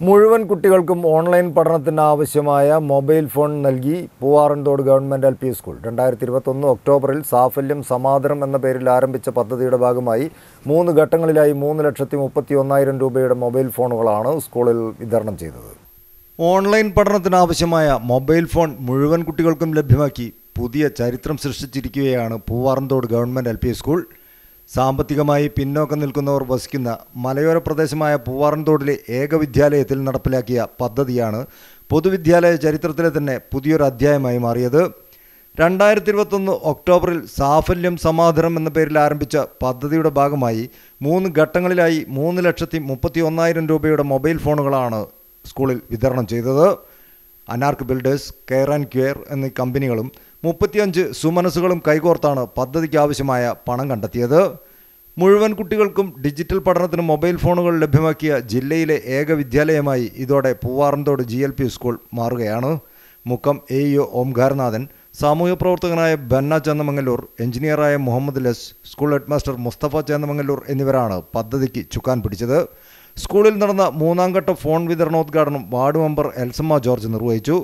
മുഴുവൻ കുട്ടികൾക്കും ഓൺലൈൻ പഠനത്തിന് ആവശ്യമായ മൊബൈൽ ഫോൺ നൽകി Poovaranthode government L P school രണ്ടായിരത്തി ഇരുപത്തൊന്ന് ഒക്ടോബറിൽ സാഫല്യം സമാദരം എന്ന പേരിൽ ആരംഭിച്ച പദ്ധതിയുടെ ഭാഗമായി മൂന്ന് ഘട്ടങ്ങളിലായി മൂന്ന് ലക്ഷത്തി മുപ്പത്തി ഒന്നായിരം രൂപയുടെ മൊബൈൽ ഫോണുകളാണ് സ്കൂളിൽ വിതരണം ചെയ്തത് ഓൺലൈൻ പഠനത്തിന് ആവശ്യമായ മൊബൈൽ ഫോൺ മുഴുവൻ കുട്ടികൾക്കും ലഭ്യമാക്കി പുതിയ ചരിത്രം സൃഷ്ടിച്ചിരിക്കുകയാണ് Poovaranthode government L P school സാമ്പത്തികമായി പിന്നോക്കം നിൽക്കുന്നവർ വസിക്കുന്ന മലയോര പ്രദേശമായ പൂവാറൻതോടിലെ ഏക വിദ്യാലയത്തിൽ നടപ്പിലാക്കിയ പദ്ധതിയാണ് പൊതുവിദ്യാലയ ചരിത്രത്തിലെ തന്നെ പുതിയൊരു അധ്യായമായി മാറിയത് രണ്ടായിരത്തി ഇരുപത്തൊന്ന് ഒക്ടോബറിൽ സാഫല്യം സമാധാനം എന്ന പേരിൽ ആരംഭിച്ച പദ്ധതിയുടെ ഭാഗമായി മൂന്ന് ഘട്ടങ്ങളിലായി മൂന്ന് ലക്ഷത്തി മുപ്പത്തി ഒന്നായിരം രൂപയുടെ മൊബൈൽ ഫോണുകളാണ് സ്കൂളിൽ വിതരണം ചെയ്തത് Anark builders care and cure എന്നീ കമ്പനികളും മുപ്പത്തിയഞ്ച് സുമനസ്സുകളും കൈകോർത്താണ് പദ്ധതിക്ക് ആവശ്യമായ പണം കണ്ടെത്തിയത് മുഴുവൻ കുട്ടികൾക്കും ഡിജിറ്റൽ പഠനത്തിന് മൊബൈൽ ഫോണുകൾ ലഭ്യമാക്കിയ ജില്ലയിലെ ഏക വിദ്യാലയമായി ഇതോടെ Poovaranthode G L P school മാറുകയാണ് മുക്കം എ ഇ ഓംകാരനാഥൻ സാമൂഹ്യ പ്രവർത്തകനായ ബന്ന ചന്ദമംഗല്ലൂർ എഞ്ചിനീയറായ മുഹമ്മദ് ലസ് സ്കൂൾ ഹെഡ്മാസ്റ്റർ മുസ്തഫ ചന്ദമംഗല്ലൂർ എന്നിവരാണ് പദ്ധതിക്ക് ചുക്കാൻ പിടിച്ചത് സ്കൂളിൽ നടന്ന മൂന്നാം ഘട്ട ഫോൺ വിതരണോദ്ഘാടനം വാർഡ് മെമ്പർ എൽസമ്മ ജോർജ് നിർവഹിച്ചു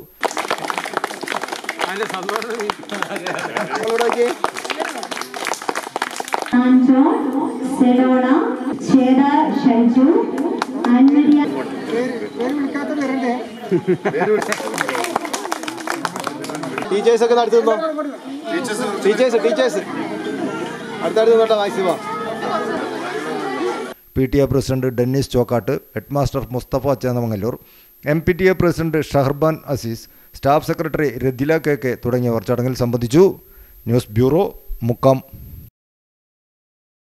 ആൻജോൺ സെഡോണ ഛേദ ഷൈജു ആൻമരിയ ടീച്ചേഴ്സ് ഒക്കെ അടുത്ത് നിന്നോ ടീച്ചേഴ്സ് ടീച്ചേഴ്സ് അടുത്തടുത്ത് നിന്നോട്ടെ maximum P T A president Dennis Chokkattu headmaster Musthafa Chennamangallur M P T A president Shaharban Aziz staff secretary Radhila K K തുടങ്ങിയവർ ചടങ്ങിൽ സംബന്ധിച്ചു ന്യൂസ് ബ്യൂറോ മുക്കം